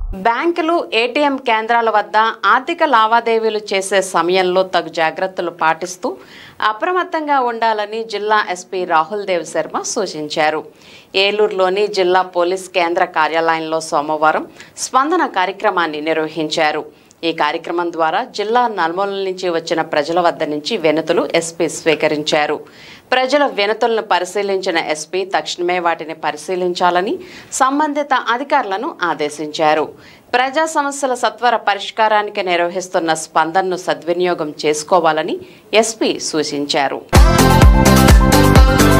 బ్యాంకులు ఏటీఎం కేంద్రాల వద్ద ఆర్థిక లావాదేవీలు చేసే సమయంలో తగు జాగ్రత్తలు పాటిస్తూ అప్రమత్తంగా ఉండాలని జిల్లా ఎస్పీ రాహుల్ దేవ్ శర్మ సూచించారు ఏలూరులోని జిల్లా పోలీస్ కేంద్ర కార్యాలయంలో సోమవారం స్పందన కార్యక్రమాన్ని నిర్వహించారు ఈ కార్యక్రమం ద్వారా జిల్లా నలుమూలల నుంచి వచ్చిన ప్రజల వద్ద నుంచి వినతులు ఎస్పీ స్వీకరించారు ప్రజల వినతులను పరిశీలించిన ఎస్పీ తక్షణమే వాటిని పరిశీలించాలని సంబంధిత అధికారులను ఆదేశించారు ప్రజా సమస్యల సత్వర పరిష్కారానికి నిర్వహిస్తున్న స్పందనను సద్వినియోగం చేసుకోవాలని ఎస్పీ సూచించారు